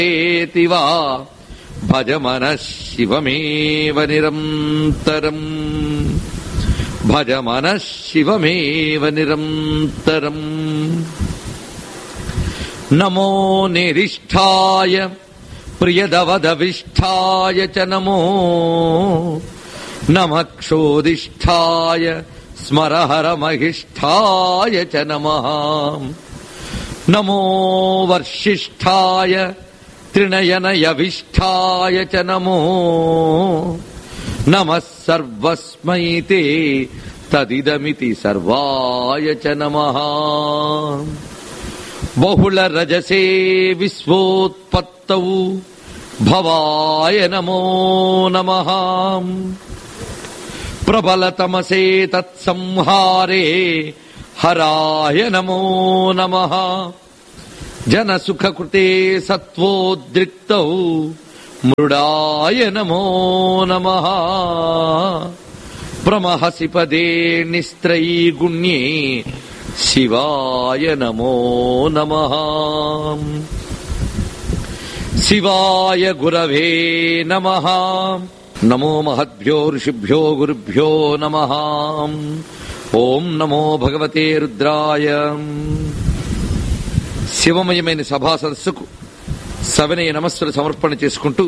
ఏతి వా భజ మన శివమేవ నిరంతరం భజ మన శివమేవ నిరంతరం నమో నిరిష్టాయ ప్రియదవదవిష్టాయ చ నమో నమ క్షోదిష్టాయ స్మరహరమహిష్టాయ చ నమ నమో వర్షిష్ఠాయ త్రినయనయవిష్ఠాయ చ నమో నమ సర్వస్మై తే తదిదమితి సర్వాయ చ నమ బహుళ రజసే విశ్వోత్పత్తౌ భవాయ నమో నమ ప్రబలతమసే తత్సంహారే హరాయ నమో నమ జనసుఖకృతే సత్వోద్రిక్తౌ మృడాయ నమో నమ ప్రమహసి పదే నిస్త్రైగుణ్యే శివాయ నమో నమ శివాయ గురవే నమ నమో మహద్భ్యో ఋషిభ్యో గురుభ్యో నమ ఓం నమో భగవతే రుద్రాయ శివమయమైన సభా సదస్సుకు సవినయ నమస్సుల సమర్పణ చేసుకుంటూ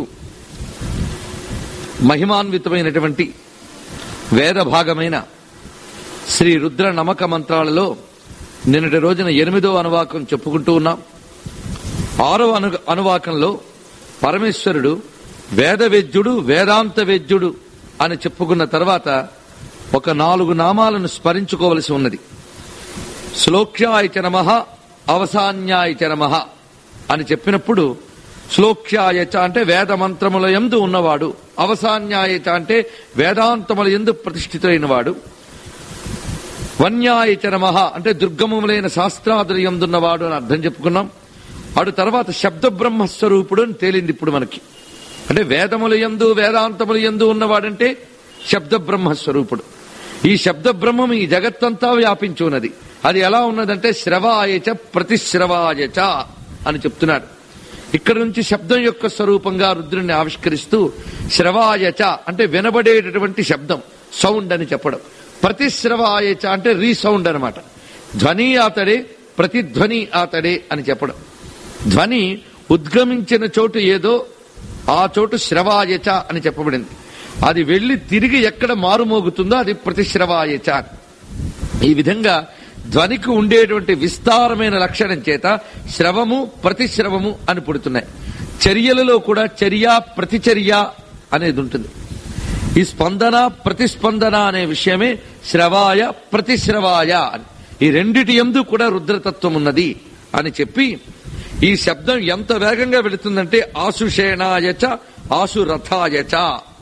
మహిమాన్వితమైనటువంటి వేద భాగమైన శ్రీ రుద్ర నమక మంత్రాలలో నిన్నటి రోజున ఎనిమిదో అనువాకం చెప్పుకుంటూ ఉన్నాం ఆరవ అను అనువాకంలో పరమేశ్వరుడు వేదవేద్యుడు వేదాంత వేద్యుడు అని చెప్పుకున్న తర్వాత ఒక నాలుగు నామాలను స్మరించుకోవలసి ఉన్నది శ్లోక్యాయ చ నమ అవసాన్యాయ చ నమ అని చెప్పినప్పుడు శ్లోక్యాయ చ అంటే వేద మంత్రముల ఎందు ఉన్నవాడు అవసాన్యాయ చ అంటే వేదాంతముల ఎందు ప్రతిష్ఠితులైన వాడు వన్యాయ చ నమ అంటే దుర్గమములైన శాస్త్రాదులు ఎందున్నవాడు అని అర్థం చెప్పుకున్నాం అటు తర్వాత శబ్ద బ్రహ్మస్వరూపుడు అని తేలింది ఇప్పుడు మనకి అంటే వేదముల ఎందు వేదాంతముల ఎందు ఉన్నవాడంటే శబ్ద బ్రహ్మస్వరూపుడు ఈ శబ్ద బ్రహ్మం ఈ జగత్తంతా వ్యాపించి ఉన్నది అది ఎలా ఉన్నదంటే శ్రవాయచ ప్రతిశ్రవాయచ అని చెప్తున్నాడు ఇక్కడ నుంచి శబ్దం యొక్క స్వరూపంగా రుద్రుణ్ణి ఆవిష్కరిస్తూ శ్రవాయచ అంటే వినబడేటటువంటి శబ్దం సౌండ్ అని చెప్పడం ప్రతిశ్రవాయచ అంటే రీసౌండ్ అనమాట ధ్వని ఆతడే ప్రతిధ్వని ఆతడే అని చెప్పడం ధ్వని ఉద్గమించిన చోటు ఏదో ఆ చోటు శ్రవాయచ అని చెప్పబడింది అది వెళ్లి తిరిగి ఎక్కడ మారుమోగుతుందో అది ప్రతిశ్రవాయచ ఈ విధంగా ధ్వనికి ఉండేటువంటి విస్తారమైన లక్షణం చేత శ్రవము ప్రతిశ్రవము అని పుడుతున్నాయి చర్యలలో కూడా చర్య ప్రతిచర్య అనేది ఉంటుంది ఈ స్పందన ప్రతిస్పందన అనే విషయమే శ్రవాయ ప్రతిశ్రవాయ అని ఈ రెండిటి ఎందు కూడా రుద్రతత్వం ఉన్నది అని చెప్పి ఈ శబ్దం ఎంత వేగంగా వెళుతుందంటే ఆశుషేణాయచ ఆశురథాయచ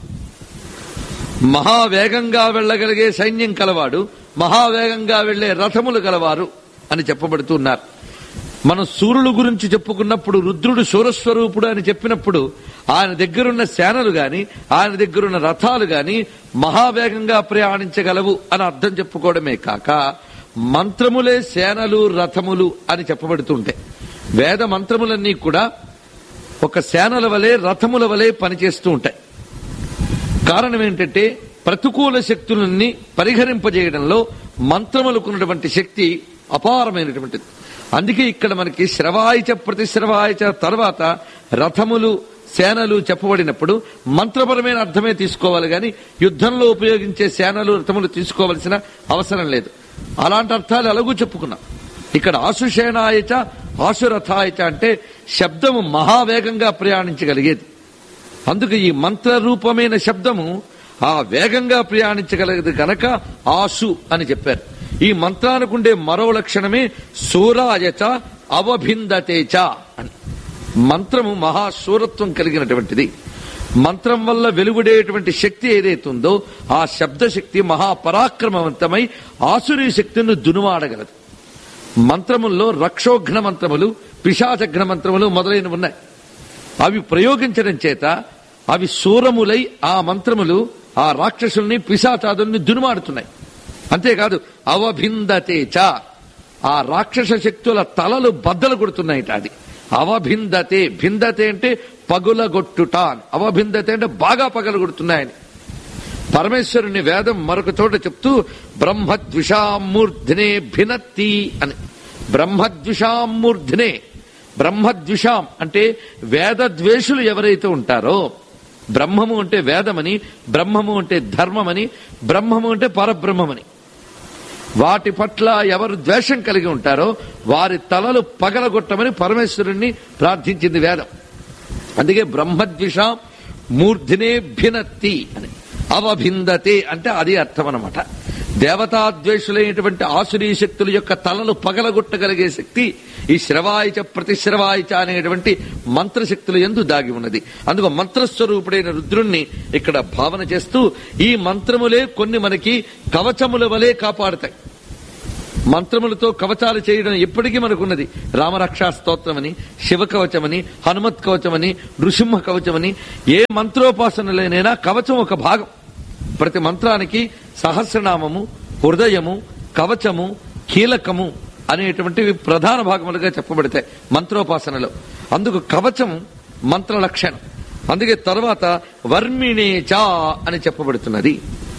మహావేగంగా వెళ్ళగలిగే సైన్యం కలవాడు మహావేగంగా వెళ్లే రథములు గలవారు అని చెప్పబడుతున్నారు మనం సూర్యుడు గురించి చెప్పుకున్నప్పుడు రుద్రుడు శూరస్వరూపుడు అని చెప్పినప్పుడు ఆయన దగ్గరున్న సేనలు గాని ఆయన దగ్గరున్న రథాలు గాని మహావేగంగా ప్రయాణించగలవు అని అర్థం చెప్పుకోవడమే కాక మంత్రములే సేనలు రథములు అని చెప్పబడుతుంటాయి వేద మంత్రములన్నీ కూడా ఒక సేనల వలె రథముల వలె పనిచేస్తూ ఉంటాయి కారణం ఏంటంటే ప్రతికూల శక్తులన్నీ పరిహరింపజేయడంలో మంత్రములకున్నటువంటి శక్తి అపారమైనటువంటిది అందుకే ఇక్కడ మనకి శ్రవాయిచ ప్రతిశ్రవాయిచ తర్వాత రథములు సేనలు చెప్పబడినప్పుడు మంత్రపరమైన అర్థమే తీసుకోవాలి గాని యుద్ధంలో ఉపయోగించే సేనలు రథములు తీసుకోవలసిన అవసరం లేదు అలాంటి అర్థాలు ఎలాగూ చెప్పుకున్నాం ఇక్కడ ఆశుషేణాయచ ఆశురథాయచ అంటే శబ్దము మహావేగంగా ప్రయాణించగలిగేది అందుకు ఈ మంత్ర రూపమైన శబ్దము ఆ వేగంగా ప్రయాణించగలగదు గనక ఆశు అని చెప్పారు ఈ మంత్రానికి ఉండే మరో లక్షణమే సూరాయచ అవభిందతేచ అని మంత్రము మహాశూరత్వం కలిగినటువంటిది మంత్రం వల్ల వెలువడేటువంటి శక్తి ఏదైతుందో ఆ శబ్ద శక్తి మహాపరాక్రమవంతమై ఆసురీ శక్తిని దునుమాడగలదు మంత్రముల్లో రక్షోఘ్న మంత్రములు పిశాచఘ్న మంత్రములు మొదలైనవి ఉన్నాయి అవి ప్రయోగించడం చేత అవి శూరములై ఆ మంత్రములు ఆ రాక్షసుల్ని పిశాచాదుల్ని దునుమాడుతున్నాయి అంతేకాదు అవభిందతే చ ఆ రాక్షస శక్తుల తలలు బద్దలు కొడుతున్నాయిట అది అవభిందతే భిందతే అంటే పగులగొట్టుట అని. అవభిందతే అంటే బాగా పగలగొడుతున్నాయని పరమేశ్వరుని వేదం మరొక చోట చెప్తూ బ్రహ్మద్విషామూర్ధినే భినత్తి అని బ్రహ్మద్విషామూర్ధినే బ్రహ్మద్విషాం అంటే వేదద్వేషులు ఎవరైతే ఉంటారో బ్రహ్మము అంటే వేదమని బ్రహ్మము అంటే ధర్మమని బ్రహ్మము అంటే పరబ్రహ్మమని వాటి పట్ల ఎవరు ద్వేషం కలిగి ఉంటారో వారి తలలు పగలగొట్టమని పరమేశ్వరుణ్ణి ప్రార్థించింది వేదం అందుకే బ్రహ్మద్విషాం మూర్ధినే భినత్తి అని అవభిందతే అంటే అది అర్థం అనమాట దేవతాద్వేషులైనటువంటి ఆసురీ శక్తుల యొక్క తలలు పగలగొట్టగలిగే శక్తి ఈ శ్రవాయిచ ప్రతిశ్రవాయిచ అనేటువంటి మంత్రశక్తులు ఎందు దాగి ఉన్నది అందుకు మంత్రస్వరూపుడైన రుద్రుణ్ణి ఇక్కడ భావన చేస్తూ ఈ మంత్రములే కొన్ని మనకి కవచముల వలె కాపాడుతాయి మంత్రములతో కవచాలు చేయడం ఎప్పటికీ మనకున్నది రామరక్షా స్తోత్రమని శివ కవచమని హనుమత్ కవచమని నృసింహ కవచమని ఏ మంత్రోపాసనలైనైనా కవచం ఒక భాగం ప్రతి మంత్రానికి సహస్రనామము హృదయము కవచము కీలకము అనేటువంటివి ప్రధాన భాగములుగా చెప్పబడతాయి మంత్రోపాసనలో అందుకు కవచం మంత్ర లక్షణం అందుకే తర్వాత వర్మిణేచా అని చెప్పబడుతున్నది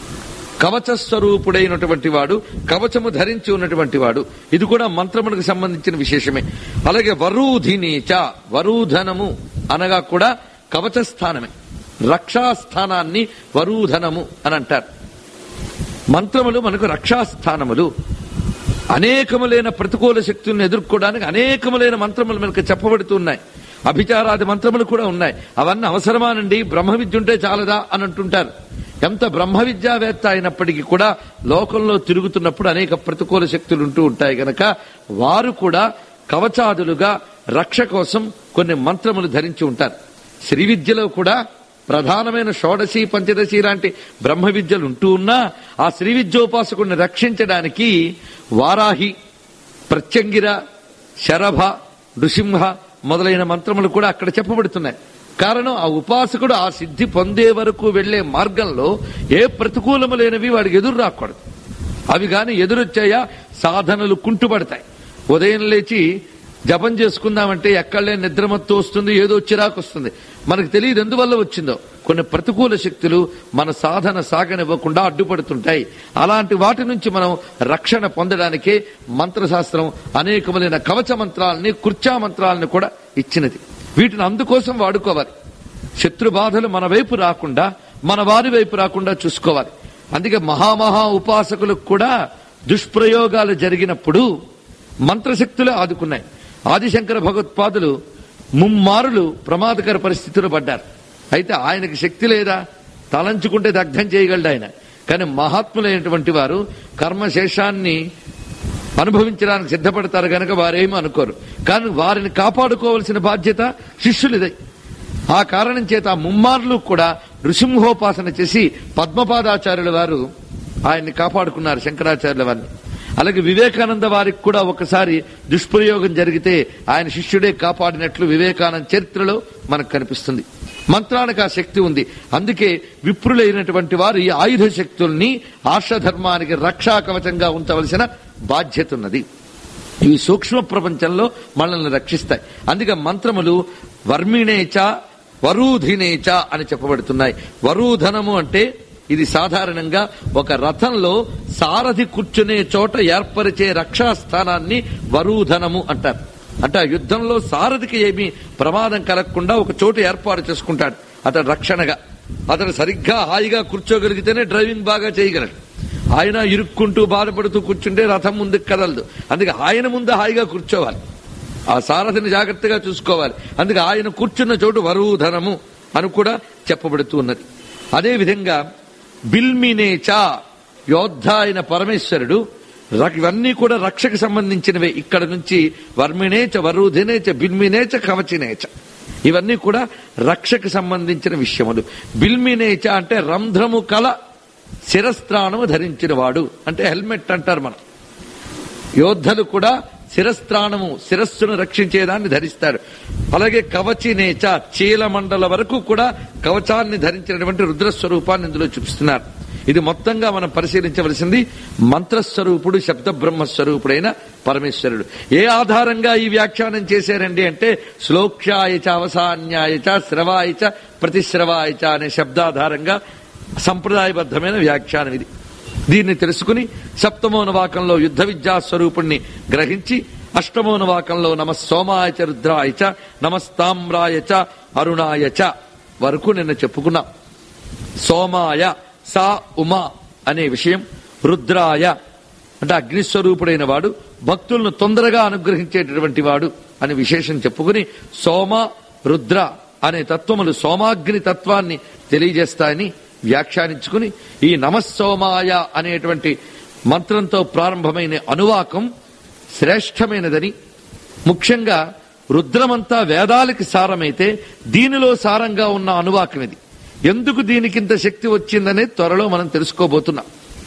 కవచ స్వరూపుడైనటువంటి వాడు కవచము ధరించి ఉన్నటువంటి వాడు ఇది కూడా మంత్రములకు సంబంధించిన విశేషమే అలాగే వరూధినీచ వరూధనము అనగా కూడా కవచ స్థానమే రక్షాస్థానాన్ని వరూధనము అని అంటారు మంత్రములు మనకు రక్షాస్థానములు అనేకములైన ప్రతికూల శక్తులను ఎదుర్కోవడానికి అనేకములైన మంత్రములు మనకు చెప్పబడుతున్నాయి అభిచారాది మంత్రములు కూడా ఉన్నాయి అవన్నీ అవసరమానండి బ్రహ్మ విద్య ఉంటే చాలదా అని అంటుంటారు ఎంత బ్రహ్మ విద్యావేత్త అయినప్పటికీ కూడా లోకంలో తిరుగుతున్నప్పుడు అనేక ప్రతికూల శక్తులు ఉంటూ ఉంటాయి గనక వారు కూడా కవచాదులుగా రక్ష కోసం కొన్ని మంత్రములు ధరించి ఉంటారు శ్రీ విద్యలో కూడా ప్రధానమైన షోడశి పంచదశి లాంటి బ్రహ్మ విద్యలు ఉంటూ ఉన్నా ఆ శ్రీ విద్యోపాసకుడిని రక్షించడానికి వారాహి ప్రత్యంగిర శరభ నృసింహ మొదలైన మంత్రములు కూడా అక్కడ చెప్పబడుతున్నాయి కారణం ఆ ఉపాసకుడు ఆ సిద్ధి పొందే వరకు వెళ్లే మార్గంలో ఏ ప్రతికూలములైనవి వాడికి ఎదురు రాకూడదు అవి గాని ఎదురొచ్చాయా సాధనలు కుంటుపడతాయి ఉదయం లేచి జపం చేసుకుందామంటే ఎక్కడలే నిద్రమత్తు వస్తుంది ఏదో చిరాకు వస్తుంది మనకు తెలియదు ఎందువల్ల వచ్చిందో కొన్ని ప్రతికూల శక్తులు మన సాధన సాగనివ్వకుండా అడ్డుపడుతుంటాయి అలాంటి వాటి నుంచి మనం రక్షణ పొందడానికే మంత్రశాస్త్రం అనేకములైన కవచ మంత్రాలని కుర్చా మంత్రాలని కూడా ఇచ్చినది వీటిని అందుకోసం వాడుకోవాలి శత్రు బాధలు మన వైపు రాకుండా మన వారి వైపు రాకుండా చూసుకోవాలి అందుకే మహామహా ఉపాసకులకు కూడా దుష్ప్రయోగాలు జరిగినప్పుడు మంత్రశక్తులే ఆదుకున్నాయి ఆదిశంకర భగవత్పాదులు ముమ్మారులు ప్రమాదకర పరిస్థితులు పడ్డారు అయితే ఆయనకి శక్తి లేదా తలంచుకుంటే దగ్ధం చేయగలడు ఆయన కానీ మహాత్ములైనటువంటి వారు కర్మశేషాన్ని అనుభవించడానికి సిద్ధపడతారు గనక వారేమీ అనుకోరు కానీ వారిని కాపాడుకోవలసిన బాధ్యత శిష్యులిదే ఆ కారణం చేత ఆ ముమ్మార్లు కూడా నృసింహోపాసన చేసి పద్మపాదాచార్యుల వారు ఆయన్ని కాపాడుకున్నారు శంకరాచార్యుల వారిని అలాగే వివేకానంద వారికి కూడా ఒకసారి దుష్ప్రయోగం జరిగితే ఆయన శిష్యుడే కాపాడినట్లు వివేకానంద చరిత్రలో మనకు కనిపిస్తుంది మంత్రానికి ఆ శక్తి ఉంది అందుకే విప్రులైనటువంటి వారు ఈ ఆయుధ శక్తుల్ని ఆర్షధర్మానికి రక్షా కవచంగా ఉంచవలసిన బాధ్యత ఉన్నది ఇవి సూక్ష్మ ప్రపంచంలో మనల్ని రక్షిస్తాయి అందుకే మంత్రములు వర్మిణేచ వరూధినేచ అని చెప్పబడుతున్నాయి వరూధనము అంటే ఇది సాధారణంగా ఒక రథంలో సారథి కూర్చునే చోట ఏర్పరిచే రక్షాస్థానాన్ని వరూధనము అంటారు అంటే ఆ యుద్ధంలో సారథికి ఏమీ ప్రమాదం కలగకుండా ఒక చోటు ఏర్పాటు చేసుకుంటాడు అతడు రక్షణగా అతడు సరిగ్గా హాయిగా కూర్చోగలిగితేనే డ్రైవింగ్ బాగా చేయగలడు ఆయన ఇరుక్కుంటూ బాధపడుతూ కూర్చుంటే రథం ముందుకు కదలదు అందుకే ఆయన ముందు హాయిగా కూర్చోవాలి ఆ సారథిని జాగ్రత్తగా చూసుకోవాలి అందుకే ఆయన కూర్చున్న చోటు వరూధనము అని కూడా చెప్పబడుతూ ఉన్నది అదే విధంగా బిల్మినేచా యోద్ధ అయిన పరమేశ్వరుడు ర- ఇవన్నీ కూడా రక్షకు సంబంధించినవే ఇక్కడ నుంచి వర్మినేచ వరుధినేచ బిల్మినేచ కవచినేచ ఇవన్నీ కూడా రక్షకు సంబంధించిన విషయములు బిల్మినేచ అంటే రంధ్రము కల శిరస్త్రాణము ధరించిన వాడు అంటే హెల్మెట్ అంటారు మనం యోద్ధలు కూడా శిరస్త్రాణము శిరస్సును రక్షించేదాన్ని ధరిస్తారు అలాగే కవచి నేచ చీల మండల వరకు కూడా కవచాన్ని ధరించినటువంటి రుద్రస్వరూపాన్ని ఇందులో చూపిస్తున్నారు ఇది మొత్తంగా మనం పరిశీలించవలసింది మంత్రస్వరూపుడు శబ్ద బ్రహ్మస్వరూపుడైన పరమేశ్వరుడు ఏ ఆధారంగా ఈ వ్యాఖ్యానం చేశారండి అంటే శ్లోక్షాయచ అవసాన్యాయచ శ్రవాయచ ప్రతిశ్రవాయచ అనే శబ్దాధారంగా సంప్రదాయబద్ధమైన వ్యాఖ్యానం ఇది దీన్ని తెలుసుకుని సప్తమోనవాకంలో యుద్ధ విద్యా స్వరూపుణ్ణి గ్రహించి అష్టమోనవాకంలో నమ సోమాయచ రుద్రాయచ నమస్తామ్రాయచ అరుణాయచ వరకు నిన్న చెప్పుకున్నాం సోమాయ సా ఉమా అనే విషయం రుద్రాయ అంటే అగ్నిస్వరూపుడైన వాడు భక్తులను తొందరగా అనుగ్రహించేటటువంటి వాడు అని విశేషం చెప్పుకుని సోమ రుద్ర అనే తత్వములు సోమాగ్ని తత్వాన్ని తెలియజేస్తాయని వ్యాఖ్యానించుకుని ఈ నమస్సోమాయ అనేటువంటి మంత్రంతో ప్రారంభమైన అనువాకం శ్రేష్టమైనదని ముఖ్యంగా రుద్రమంతా వేదాలకి సారమైతే దీనిలో సారంగా ఉన్న అనువాకం ఇది ఎందుకు దీనికింత శక్తి వచ్చిందనే త్వరలో మనం తెలుసుకోబోతున్నాం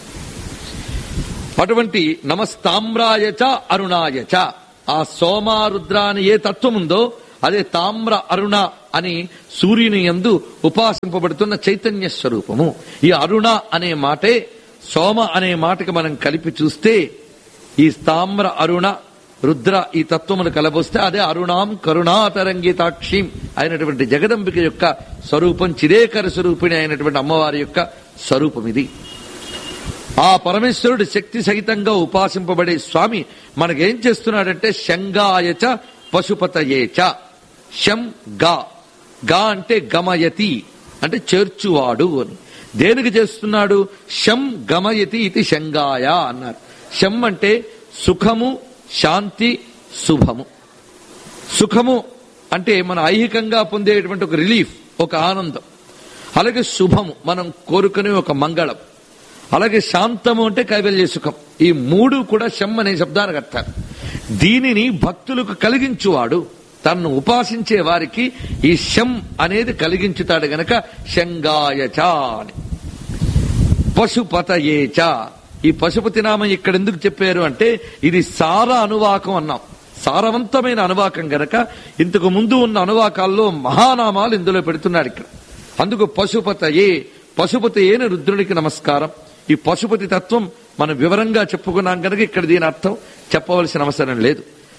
అటువంటి నమస్తామ్రాయచ అరుణాయచ ఆ సోమారుద్ర అని ఏ తత్వం ఉందో అదే తామ్ర అరుణ అని సూర్యుని యందు ఉపాసింపబడుతున్న చైతన్య స్వరూపము ఈ అరుణ అనే మాటే సోమ అనే మాటకి మనం కలిపి చూస్తే ఈ తామ్ర అరుణ రుద్ర ఈ తత్వమును కలబోస్తే అదే అరుణాం కరుణాతరంగితాక్షిం అయినటువంటి జగదంబిక యొక్క స్వరూపం చిరేకర స్వరూపిణి అయినటువంటి అమ్మవారి యొక్క స్వరూపం ఇది ఆ పరమేశ్వరుడు శక్తి సహితంగా ఉపాసింపబడే స్వామి మనకేం చేస్తున్నాడంటే శంగాయచ పశుపతయేచ శం గా గా అంటే గమయతి అంటే చేర్చువాడు అని దేనికి చేస్తున్నాడు శం గమయతి ఇది శంగాయ అన్నారు శం అంటే సుఖము శాంతి శుభము సుఖము అంటే మన ఐహికంగా పొందేటువంటి ఒక రిలీఫ్ ఒక ఆనందం అలాగే శుభము మనం కోరుకునే ఒక మంగళం అలాగే శాంతము అంటే కైవల్య సుఖం ఈ మూడు కూడా శం అనే శబ్దానికి అర్థాలు దీనిని భక్తులకు కలిగించువాడు తనను ఉపాసించే వారికి ఈ శం అనేది కలిగించుతాడు గనక శంగాయచ అని పశుపతయేచ ఈ పశుపతి నామం ఇక్కడ ఎందుకు చెప్పారు అంటే ఇది సార అనువాకం అన్నాం సారవంతమైన అనువాకం గనక ఇంతకు ముందు ఉన్న అనువాకాల్లో మహానామాలు ఇందులో పెడుతున్నాడు ఇక్కడ అందుకు పశుపతయే పశుపతి అయిన రుద్రునికి నమస్కారం ఈ పశుపతి తత్వం మనం వివరంగా చెప్పుకున్నాం కనుక ఇక్కడ దీని అర్థం చెప్పవలసిన అవసరం లేదు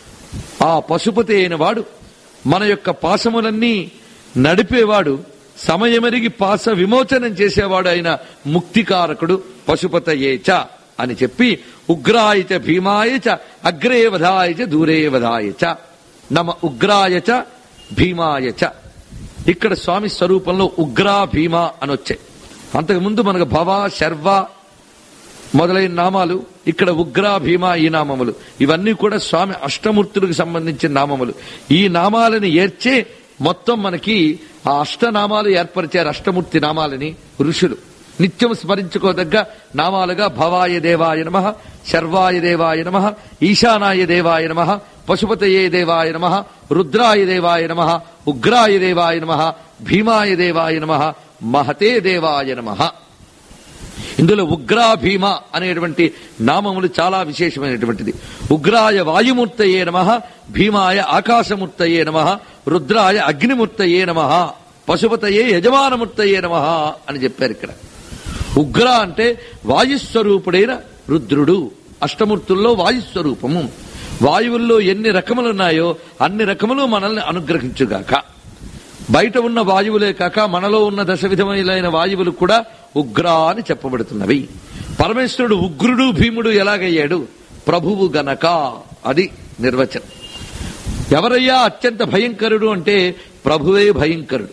ఆ పశుపతి అయిన వాడు మన యొక్క పాశములన్నీ నడిపేవాడు సమయమెరిగి పాస విమోచనం చేసేవాడు అయిన ముక్తికారకుడు పశుపతయేచ అని చెప్పి ఉగ్రాయచ భీమాయచ అగ్రే వధాయచ దూరే వధాయచ నమ ఉగ్రాయచ భీమాయచ ఇక్కడ స్వామి స్వరూపంలో ఉగ్రా భీమా అని వచ్చాయి అంతకుముందు మనకు భవ శర్వ మొదలైన నామాలు ఇక్కడ ఉగ్ర భీమ ఈ నామములు ఇవన్నీ కూడా స్వామి అష్టమూర్తులకు సంబంధించిన నామములు ఈ నామాలని ఏర్చే మొత్తం మనకి ఆ అష్టనామాలు ఏర్పరిచారు అష్టమూర్తి నామాలని ఋషులు నిత్యం స్మరించుకోదగ్గ నామాలుగా భవాయ దేవాయ నమ శర్వాయ దేవాయ నమ ఈశానాయ దేవాయ నమ పశుపతయే దేవాయ నమ రుద్రాయ దేవాయ నమ ఉగ్రాయ దేవాయ నమ భీమాయ దేవాయ నమ మహతే దేవాయ నమ ఇందులో ఉగ్రా భీమ అనేటువంటి నామములు చాలా విశేషమైనటువంటిది ఉగ్రాయ వాయుమూర్తయే నమ భీమాయ ఆకాశమూర్తయే నమ రుద్రాయ అగ్నిమూర్తయే నమ పశుపతయే యజమానమూర్తయే నమ అని చెప్పారు ఇక్కడ ఉగ్ర అంటే వాయుస్వరూపుడైన రుద్రుడు అష్టమూర్తుల్లో వాయుస్వరూపము వాయువుల్లో ఎన్ని రకములున్నాయో అన్ని రకములు మనల్ని అనుగ్రహించుగాక బయట ఉన్న వాయువులే కాక మనలో ఉన్న దశ విధములైన వాయువులు కూడా ఉగ్ర అని చెప్పబడుతున్నవి పరమేశ్వరుడు ఉగ్రుడు భీముడు ఎలాగయ్యాడు ప్రభువు గనక అది నిర్వచనం ఎవరయ్యా అత్యంత భయంకరుడు అంటే ప్రభువే భయంకరుడు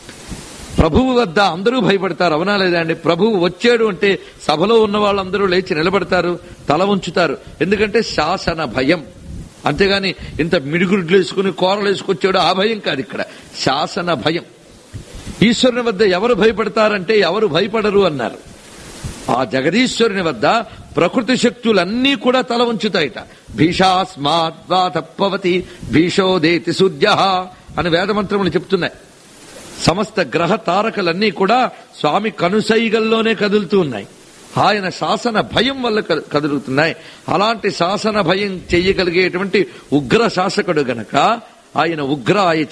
ప్రభువు వద్ద అందరూ భయపడతారు అవునా లేదా అండి ప్రభువు వచ్చాడు అంటే సభలో ఉన్న వాళ్ళందరూ లేచి నిలబడతారు తల ఉంచుతారు ఎందుకంటే శాసన భయం అంతేగాని ఇంత మిడిగుడ్లు వేసుకుని కూరలు వేసుకొచ్చాడు ఆ భయం కాదు ఇక్కడ శాసన భయం ఈశ్వరుని వద్ద ఎవరు భయపడతారంటే ఎవరు భయపడరు అన్నారు ఆ జగదీశ్వరుని వద్ద ప్రకృతి శక్తులన్నీ కూడా తల ఉంచుతాయిట భీషాస్మాద్వా తప్పవతి భీషోదేతి సూర్య అని వేదమంత్రములు చెప్తున్నాయి సమస్త గ్రహ తారకలన్నీ కూడా స్వామి కనుసైగల్లోనే కదులుతూ ఉన్నాయి ఆయన శాసన భయం వల్ల కద- కదులుతున్నాయి అలాంటి శాసన భయం చెయ్యగలిగేటువంటి ఉగ్ర శాసకుడు గనక ఆయన ఉగ్రాయచ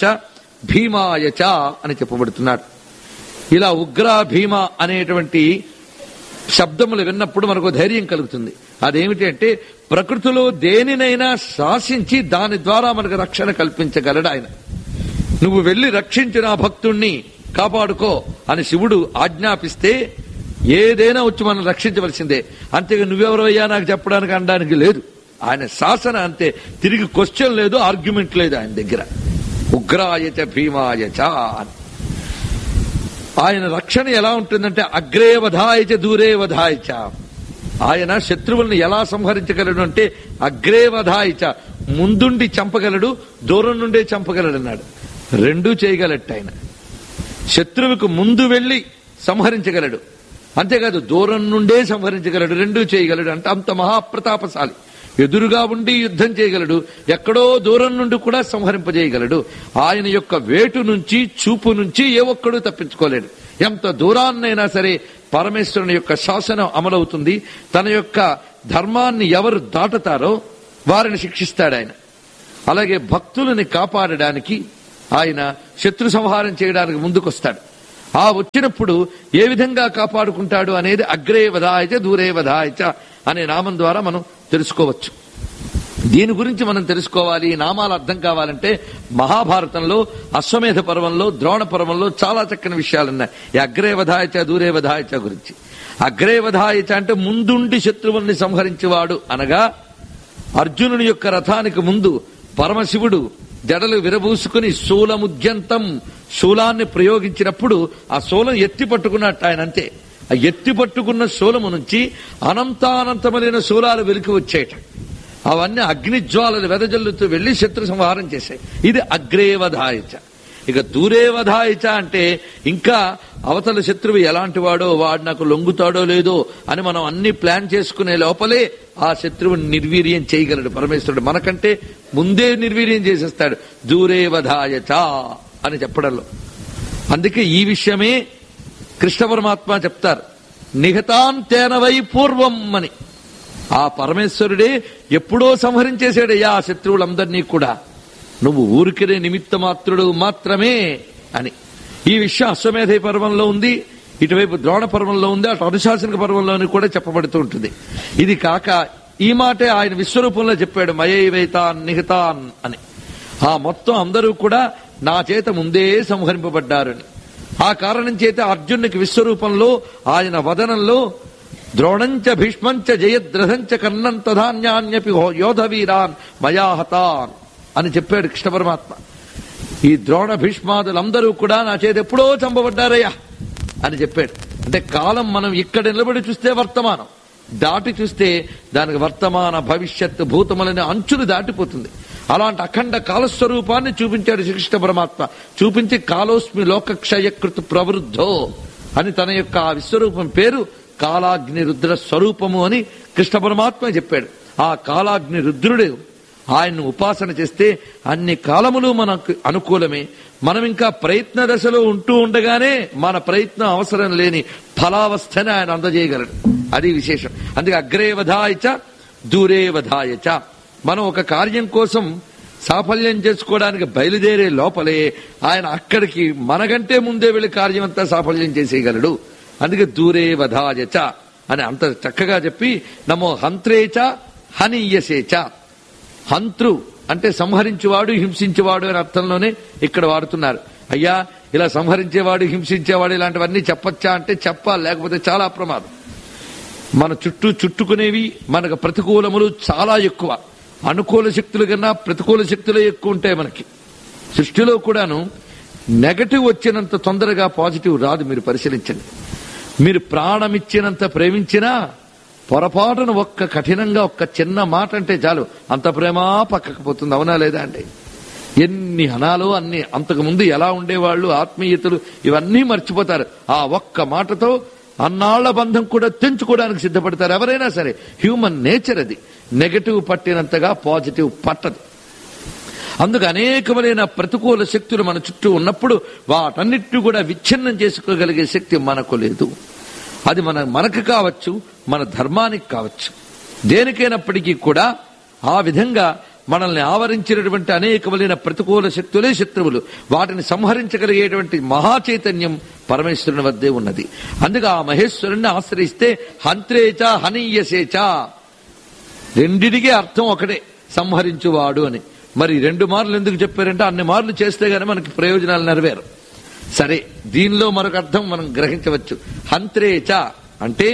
భీమాయచ అని చెప్పబడుతున్నాడు ఇలా ఉగ్ర భీమ అనేటువంటి శబ్దములు విన్నప్పుడు మనకు ధైర్యం కలుగుతుంది అదేమిటి అంటే ప్రకృతిలో దేనినైనా శాసించి దాని ద్వారా మనకు రక్షణ కల్పించగలడు ఆయన నువ్వు వెళ్లి రక్షించిన ఆ భక్తుణ్ణి కాపాడుకో అని శివుడు ఆజ్ఞాపిస్తే ఏదైనా వచ్చి మనం రక్షించవలసిందే అంతేగా నువ్వెవరయ్యా నాకు చెప్పడానికి అనడానికి లేదు ఆయన శాసన అంతే తిరిగి క్వశ్చన్ లేదు ఆర్గ్యుమెంట్ లేదు ఆయన దగ్గర ఉగ్రాయచ భీమాయచ అని ఆయన రక్షణ ఎలా ఉంటుందంటే అగ్రే వధాయచ దూరే వధాయచ ఆయన శత్రువుల్ని ఎలా సంహరించగలడు అంటే అగ్రే వధాయచ ముందుండి చంపగలడు దూరం నుండే చంపగలడు అన్నాడు రెండూ చేయగలట ఆయన శత్రువుకు ముందు వెళ్లి సంహరించగలడు అంతేకాదు దూరం నుండే సంహరించగలడు రెండూ చేయగలడు అంటే అంత మహాప్రతాపశాలి ఎదురుగా ఉండి యుద్ధం చేయగలడు ఎక్కడో దూరం నుండి కూడా సంహరింపజేయగలడు ఆయన యొక్క వేటు నుంచి చూపు నుంచి ఏ ఒక్కడూ తప్పించుకోలేడు ఎంత దూరాన్నైనా సరే పరమేశ్వరుని యొక్క శాసనం అమలవుతుంది తన యొక్క ధర్మాన్ని ఎవరు దాటుతారో వారిని శిక్షిస్తాడు ఆయన అలాగే భక్తులని కాపాడడానికి ఆయన శత్రు సంహారం చేయడానికి ముందుకొస్తాడు ఆ వచ్చినప్పుడు ఏ విధంగా కాపాడుకుంటాడు అనేది అగ్రే వధాయచ దూరే వధాయచ అనే నామం ద్వారా మనం తెలుసుకోవచ్చు దీని గురించి మనం తెలుసుకోవాలి ఈ నామాలు అర్థం కావాలంటే మహాభారతంలో అశ్వమేధ పర్వంలో ద్రోణ పర్వంలో చాలా చక్కని విషయాలున్నాయి ఈ అగ్రే వధాయచ దూరే వధాయచ గురించి అగ్రే వధాయచ అంటే ముందుండి శత్రువుల్ని సంహరించేవాడు అనగా అర్జునుని యొక్క రథానికి ముందు పరమశివుడు జడలు విరబూసుకుని శూలముద్యంతం శూలాన్ని ప్రయోగించినప్పుడు ఆ శూలం ఎత్తి పట్టుకున్నట్టు ఆయన అంతే ఆ ఎత్తి పట్టుకున్న శూలము నుంచి అనంతానంతమైన శూలాలు వెలికి వచ్చేట అవన్నీ అగ్నిజ్వాలలు వెదజల్లుతూ వెళ్లి శత్రు సంహారం చేశాయి ఇది అగ్రేవధాయచ ఇక దూరేవధాయచ అంటే ఇంకా అవతల శత్రువు ఎలాంటి వాడో వాడు నాకు లొంగుతాడో లేదో అని మనం అన్ని ప్లాన్ చేసుకునే లోపలే ఆ శత్రువుని నిర్వీర్యం చేయగలడు పరమేశ్వరుడు మనకంటే ముందే నిర్వీర్యం చేసేస్తాడు దూరేవధాయచ అని చెప్పడంలో అందుకే ఈ విషయమే కృష్ణ పరమాత్మ చెప్తారు నిహతాన్ తేనవై పూర్వం అని ఆ పరమేశ్వరుడే ఎప్పుడో సంహరించేశాడయ్యా ఆ శత్రువులందరినీ కూడా నువ్వు ఊరికినే నిమిత్త మాత్రుడు మాత్రమే అని ఈ విషయం అశ్వమేధ పర్వంలో ఉంది ఇటువైపు ద్రోణ పర్వంలో ఉంది అటు అనుశాసనిక పర్వంలోని కూడా చెప్పబడుతూ ఉంటుంది ఇది కాక ఈ మాటే ఆయన విశ్వరూపంలో చెప్పాడు మయైవైతాన్ నిహితాన్ అని ఆ మొత్తం అందరూ కూడా నా చేత ముందే సంహరింపబడ్డారని ఆ కారణం చేత అర్జునునికి విశ్వరూపంలో ఆయన వదనంలో ద్రోణంచ భీష్మంచ జయద్రథంచ కర్ణం తధాన్యాన్యపి యోధవీరాన్ మయాహతాన్ అని చెప్పాడు కృష్ణ పరమాత్మ ఈ ద్రోణ భీష్మాదులందరూ కూడా నా చేతి ఎప్పుడో చంపబడ్డారయ్యా అని చెప్పాడు అంటే కాలం మనం ఇక్కడ నిలబడి చూస్తే వర్తమానం దాటి చూస్తే దానికి వర్తమాన భవిష్యత్తు భూతములని అంచులు దాటిపోతుంది అలాంటి అఖండ కాలస్వరూపాన్ని చూపించాడు శ్రీకృష్ణ పరమాత్మ చూపించి కాలోస్మి లోకక్షయకృత ప్రవృద్ధో అని తన యొక్క ఆ విశ్వరూపం పేరు కాలాగ్ని రుద్ర స్వరూపము అని కృష్ణ పరమాత్మ చెప్పాడు ఆ కాలాగ్ని రుద్రుడు ఆయన్ను ఉపాసన చేస్తే అన్ని కాలములు మనకు అనుకూలమే మనం ఇంకా ప్రయత్న దశలో ఉంటూ ఉండగానే మన ప్రయత్నం అవసరం లేని ఫలావస్థని ఆయన అందజేయగలడు అది విశేషం అందుకే అగ్రే వధాయచ దూరే వధాయచ మనం ఒక కార్యం కోసం సాఫల్యం చేసుకోవడానికి బయలుదేరే లోపలే ఆయన అక్కడికి మనకంటే ముందే వెళ్లి కార్యం అంతా సాఫల్యం చేసేయగలడు అందుకే దూరే వధాయచ అని అంత చక్కగా చెప్పి నమో హంత్రేచ హనీయసేచ హంతృ అంటే సంహరించేవాడు హింసించేవాడు అనే అర్థంలోనే ఇక్కడ వాడుతున్నారు అయ్యా ఇలా సంహరించేవాడు హింసించేవాడు ఇలాంటివన్నీ చెప్పొచ్చా అంటే చెప్పాలి లేకపోతే చాలా ప్రమాదం మన చుట్టూ చుట్టుకునేవి మనకు ప్రతికూలములు చాలా ఎక్కువ అనుకూల శక్తుల కన్నా ప్రతికూల శక్తులే ఎక్కువ ఉంటాయి మనకి సృష్టిలో కూడాను నెగటివ్ వచ్చినంత తొందరగా పాజిటివ్ రాదు మీరు పరిశీలించండి మీరు ప్రాణమిచ్చినంత ప్రేమించినా పొరపాటున ఒక్క కఠినంగా ఒక్క చిన్న మాట అంటే చాలు అంత ప్రేమ పక్కకు పోతుంది అవునా లేదా అంటే ఎన్ని అనాలో అన్ని అంతకు ముందు ఎలా ఉండేవాళ్ళు ఆత్మీయతలు ఇవన్నీ మర్చిపోతారు ఆ ఒక్క మాటతో అన్నాళ్ల బంధం కూడా తెంచుకోవడానికి సిద్ధపడతారు ఎవరైనా సరే హ్యూమన్ నేచర్ అది నెగటివ్ పట్టినంతగా పాజిటివ్ పట్టదు అందుకు అనేకమైన ప్రతికూల శక్తులు మన చుట్టూ ఉన్నప్పుడు వాటన్నిటిని కూడా విచ్ఛిన్నం చేసుకోగలిగే శక్తి మనకు లేదు అది మన మనకు కావచ్చు మన ధర్మానికి కావచ్చు దేనికైనప్పటికీ కూడా ఆ విధంగా మనల్ని ఆవరించినటువంటి అనేకమైన ప్రతికూల శక్తులే శత్రువులు వాటిని సంహరించగలిగేటువంటి మహా చైతన్యం పరమేశ్వరుని వద్దే ఉన్నది అందుకే ఆ మహేశ్వరుణ్ణి ఆశ్రయిస్తే హంత్రేచ హనీయసేచ రెండిటికి అర్థం ఒకటే సంహరించువాడు అని మరి రెండు మార్లు ఎందుకు చెప్పారంటే అన్ని మార్లు చేస్తే గానీ మనకి ప్రయోజనాలు నెరవేరు సరే దీనిలో మరొక అర్థం మనం గ్రహించవచ్చు హంత్రేచ అంటే